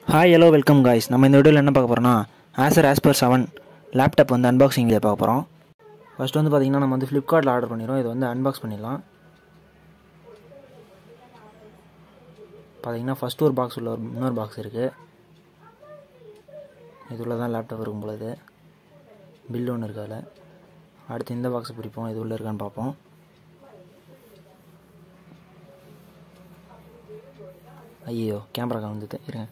hi hello welcome guys நம்ம இந்த வீடியோவில் என்ன பார்க்க போகிறோம்னா ஆசர் ஆஸ்பர் செவன் லேப்டாப் வந்து அன்பாக்சிங் வீடியோ பார்க்க போகிறோம் ஃபர்ஸ்ட் வந்து பார்த்திங்கன்னா நம்ம வந்து ஃப்ளிப்கார்ட்டில் ஆர்டர் பண்ணிடுறோம் இது வந்து அன்பாக்ஸ் பண்ணிடலாம் பார்த்தீங்கன்னா ஃபஸ்ட் ஒரு பாக்ஸ் உள்ள ஒரு இன்னொரு பாக்ஸ் இருக்குது இது உள்ள தான் லேப்டாப் இருக்கும் பொழுது பில் ஒன்று இருக்கு அதில் அடுத்து இந்த பாக்ஸை பிரிப்போம் இது உள்ளே இருக்கான்னு பார்ப்போம் ஐயோ கேமரா கலந்துட்டு இருங்க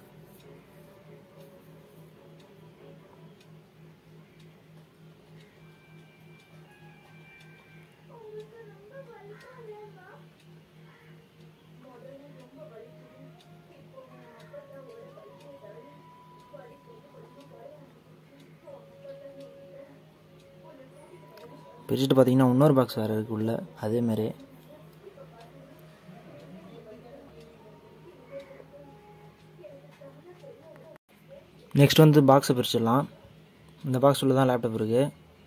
பிரிச்சுட்டு பார்த்தீங்கன்னா இன்னொரு பாக்ஸ் வேறு இருக்கு உள்ள அதேமாரி நெக்ஸ்ட் வந்து பாக்ஸை பிரிச்சிடலாம் இந்த பாக்ஸ் உள்ள தான் லேப்டாப் இருக்குது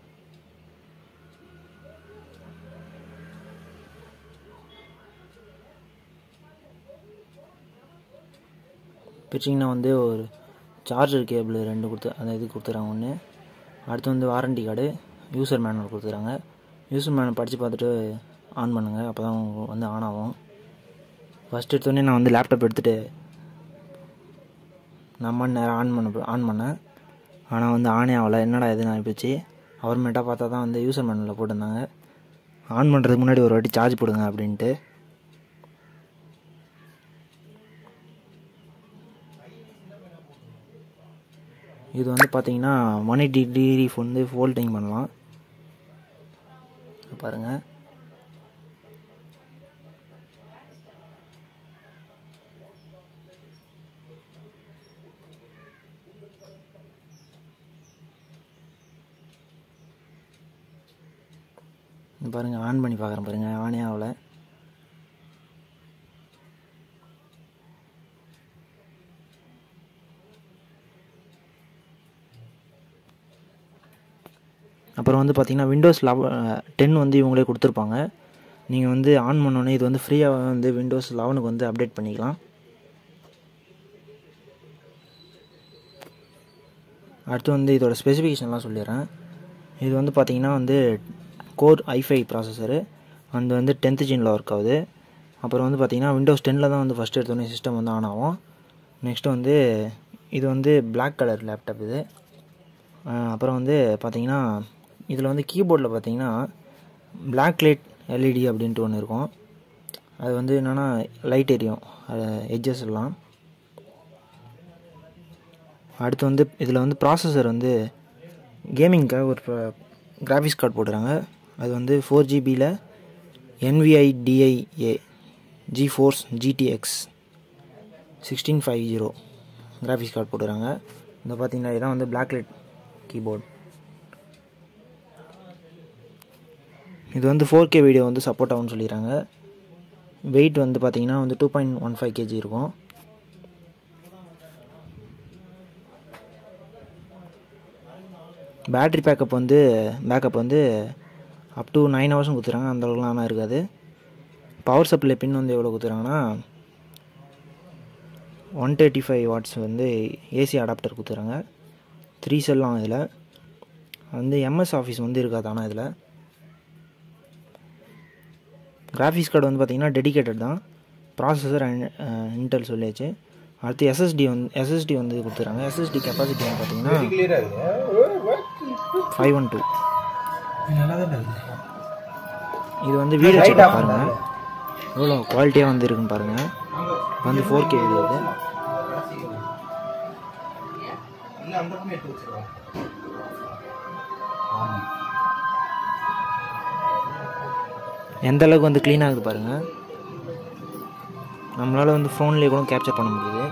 பிரிச்சிங்கன்னா வந்து ஒரு சார்ஜர் கேபிள் ரெண்டு கொடுத்து அந்த இது கொடுத்துறாங்க ஒன்று அடுத்து வந்து வாரண்டி கார்டு யூசர் மேனுவல் கொடுத்துறாங்க யூசர் மேனுவல் படித்து பார்த்துட்டு ஆன் பண்ணுங்கள் அப்போ தான் வந்து ஆன் ஆகும் ஃபஸ்ட் எடுத்தோடனே நான் வந்து லேப்டாப் எடுத்துகிட்டு நம்ம நேரம் ஆன் பண்ண ஆன் பண்ணேன் ஆனால் வந்து ஆனே ஆகலை என்னடா எதுன்னு ஆகிப்போச்சு அப்புறமேட்டாக பார்த்தா தான் வந்து யூசர் மேனுவலில் போட்டிருந்தாங்க ஆன் பண்ணுறதுக்கு முன்னாடி ஒரு வாட்டி சார்ஜ் போடுங்க அப்படின்ட்டு இது வந்து பார்த்தீங்கன்னா ஒன் எயிட்டி டிகிரி வந்து ஃபோல்டிங் பண்ணலாம் பாருங்கள் பாருங்கள் ஆன் பண்ணி பார்க்குறேன் பாருங்கள் ஆனே ஆகலை அப்புறம் வந்து பார்த்தீங்கன்னா விண்டோஸ் லெவ டென் வந்து இவங்களே கொடுத்துருப்பாங்க நீங்கள் வந்து ஆன் பண்ணோன்னே இது வந்து ஃப்ரீயாக வந்து விண்டோஸ் லெவனுக்கு வந்து அப்டேட் பண்ணிக்கலாம் அடுத்து வந்து இதோட ஸ்பெசிஃபிகேஷன்லாம் சொல்லிடுறேன் இது வந்து பார்த்தீங்கன்னா வந்து கோர் ஐஃபை ப்ராசஸரு அது வந்து டென்த்து ஜீனில் ஒர்க் ஆகுது அப்புறம் வந்து பார்த்தீங்கன்னா விண்டோஸ் டெனில் தான் வந்து ஃபஸ்ட் எடுத்தோடனே சிஸ்டம் வந்து ஆன் ஆகும் நெக்ஸ்ட்டு வந்து இது வந்து பிளாக் கலர் லேப்டாப் இது அப்புறம் வந்து பார்த்தீங்கன்னா இதில் வந்து கீபோர்டில் பார்த்தீங்கன்னா பிளாக் லைட் எல்இடி அப்படின்ட்டு ஒன்று இருக்கும் அது வந்து என்னென்னா லைட் எரியும் எட்ஜஸ் எல்லாம் அடுத்து வந்து இதில் வந்து ப்ராசஸர் வந்து கேமிங்க்காக ஒரு கிராஃபிக்ஸ் கார்டு போட்டுறாங்க அது வந்து ஃபோர் ஜிபியில் NVIDIA GeForce GTX sixteen five zero graphics card போட்டுறாங்க இந்த பார்த்தீங்கன்னா இதான் வந்து பிளாக் லைட் கீபோர்ட் இது வந்து ஃபோர் கே வீடியோ வந்து சப்போர்ட் ஆகும்னு சொல்லிடுறாங்க வெயிட் வந்து பார்த்தீங்கன்னா வந்து two point one five KG இருக்கும் பேட்ரி பேக்கப் வந்து பேக்கப் வந்து அப் டு நைன் ஹவர்ஸும் கொடுத்துறாங்க அந்த அளவுக்குலாம் இருக்காது பவர் சப்ளை பின் வந்து எவ்வளோ கொடுத்துறாங்கன்னா ஒன் தேர்ட்டி ஃபைவ் வாட்ஸ் வந்து ஏசி அடாப்டர் கொடுத்துறாங்க த்ரீ செல்லாம் இதில் வந்து எம்எஸ் ஆஃபீஸ் வந்து இருக்காது ஆனால் இதில் கிராஃபிக்ஸ் கார்டு வந்து பார்த்திங்கன்னா டெடிக்கேட்டட் தான் ப்ராசஸர் இன்டெல் சொல்லியாச்சு அடுத்து எஸ்எஸ்டி வந்து எஸ்எஸ்டி வந்து கொடுத்துறாங்க எஸ்எஸ்டி கெப்பாசிட்டி வந்து பார்த்தீங்கன்னா ஃபைவ் ஒன் டூ இது வந்து வீடியோ செக் பாருங்கள் எவ்வளோ குவாலிட்டியாக வந்து இருக்குன்னு பாருங்கள் வந்து ஃபோர் கே வீடியோ இது எந்த அளவுக்கு வந்து க்ளீன் ஆகுது பாருங்கள் நம்மளால் வந்து ஃபோன்லேயே கூட கேப்சர் பண்ண முடியுது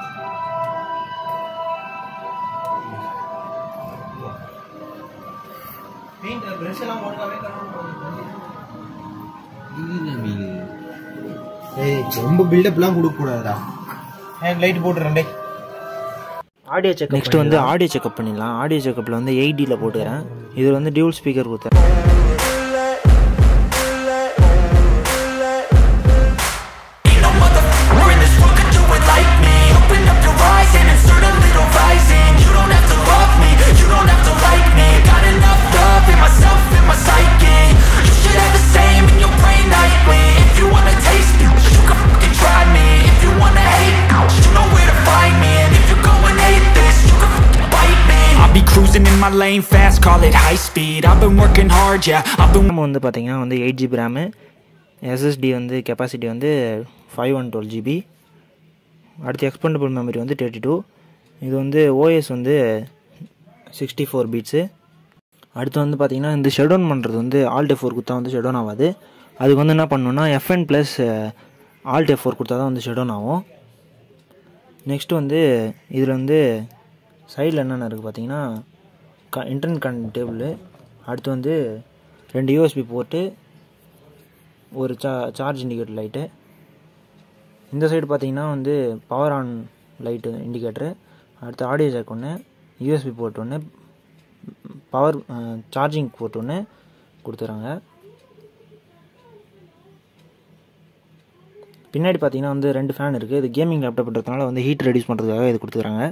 ஏய் ரொம்ப பில்டப்லாம் கொடுக்க கூடாதுடா லைட் போட்டுறேன் டேய் ஆடியோ செக் நெக்ஸ்ட் வந்து ஆடியோ செக்அப் பண்ணிடலாம் ஆடியோ செக்அப்பில் வந்து எயிட் டியில் போட்டுக்கிறேன் இது வந்து டியூல் ஸ்பீக்கர் கொடுத்தேன் We're in this world, could do it like me Open up your eyes my lane fast, call it high speed I've been working hard, yeah, I've been RAM வந்து பார்த்தீங்கன்னா வந்து eight GB RAM SSD வந்து capacity வந்து five one twelve GB அடுத்து expandable memory வந்து thirty two இது வந்து OS வந்து சிக்ஸ்டி ஃபோர் பீட்ஸு அடுத்து வந்து பார்த்தீங்கன்னா இந்த ஷெடவுன் பண்ணுறது வந்து ஆல்ட் எஃப் ஃபோர் கொடுத்தா வந்து ஷெடவுன் ஆகாது அதுக்கு வந்து என்ன பண்ணணும்னா FN plus alt F four கொடுத்தா தான் வந்து ஷெடவுன் ஆகும் நெக்ஸ்ட்டு வந்து இதில் வந்து சைடில் என்னென்ன இருக்குது பார்த்தீங்கன்னா க இன்டர்நெட் கனெக்ட் டேபிள் அடுத்து வந்து ரெண்டு யூஎஸ்பி போட்டு ஒரு சா சார்ஜ் இண்டிகேட்டர் லைட்டு இந்த சைடு பார்த்தீங்கன்னா வந்து பவர் ஆன் லைட்டு இண்டிகேட்டரு அடுத்து ஆடியோ ஜாக் ஒன்று யூஎஸ்பி போர்ட் ஒன்று பவர் சார்ஜிங் போர்ட் ஒன்று கொடுத்துறாங்க பின்னாடி பார்த்தீங்கன்னா வந்து ரெண்டு ஃபேன் இருக்குது இது கேமிங் லேப்டாப்ன்றதுனால வந்து ஹீட் ரெடியூஸ் பண்ணுறதுக்காக இது கொடுத்துக்கிறாங்க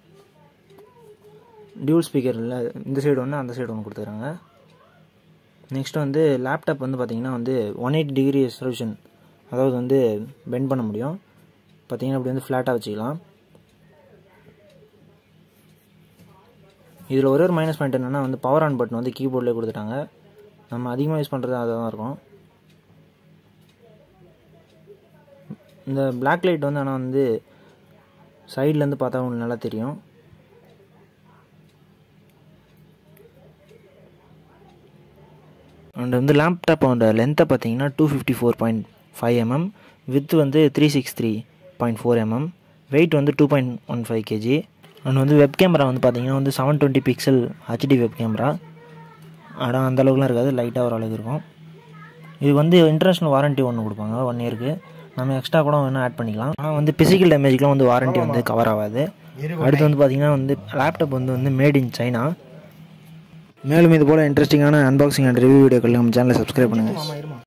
டியூல் ஸ்பீக்கர் இல்லை இந்த சைடு ஒன்று அந்த சைடு ஒன்று கொடுத்துக்கிறாங்க நெக்ஸ்ட் வந்து லேப்டாப் வந்து பார்த்தீங்கன்னா வந்து ஒன் எயிட் டிகிரி ரெசல்யூஷன் அதாவது வந்து பெண்ட் பண்ண முடியும் பார்த்தீங்கன்னா இப்படி வந்து ஃப்ளாட்டாக வச்சுக்கலாம் இதில் ஒரே ஒரு மைனஸ் பாயிண்ட் என்னென்னா வந்து பவர் ஆன் பட்டன் வந்து கீபோர்ட்லேயே கொடுத்துட்டாங்க நம்ம அதிகமாக யூஸ் பண்ணுறது அதை தான் இருக்கும் இந்த பிளாக் லைட் வந்து ஆனால் வந்து சைட்லேருந்து பார்த்தா உங்களுக்கு நல்லா தெரியும் அண்ட் வந்து லேப்டாப்போட லென்த்தை பார்த்தீங்கன்னா two fifty four point five MM with வந்து three six three point four MM weight வந்து two point one five KG and வந்து வெப் கேமரா வந்து பார்த்தீங்கன்னா வந்து seven twenty pixel HD web camera ஆனால் அந்த அளவுக்குலாம் இருக்காது லைட்டாக ஒரு அளவுக்கு இருக்கும் இது வந்து இன்டர்நேஷ்னல் வாரண்ட்டி ஒன்று கொடுப்பாங்க ஒன் இயருக்கு நம்ம எக்ஸ்ட்ரா கூட வேணால் ஆட் பண்ணிக்கலாம் ஆனால் வந்து பிசிக்கல் டேமேஜ்க்குலாம் வந்து வாரண்ட்டி வந்து கவர் ஆகாது அடுத்து வந்து பார்த்தீங்கன்னா வந்து லேப்டாப் வந்து வந்து மேட் இன் சைனா மேலும் இது போல் இன்ட்ரெஸ்டிங்கான அன்பாக்சிங் அண்ட் ரிவ்யூ வீடியோக்கள் நம்ம சேனலை சப்ஸ்கிரைப் பண்ணுங்கள்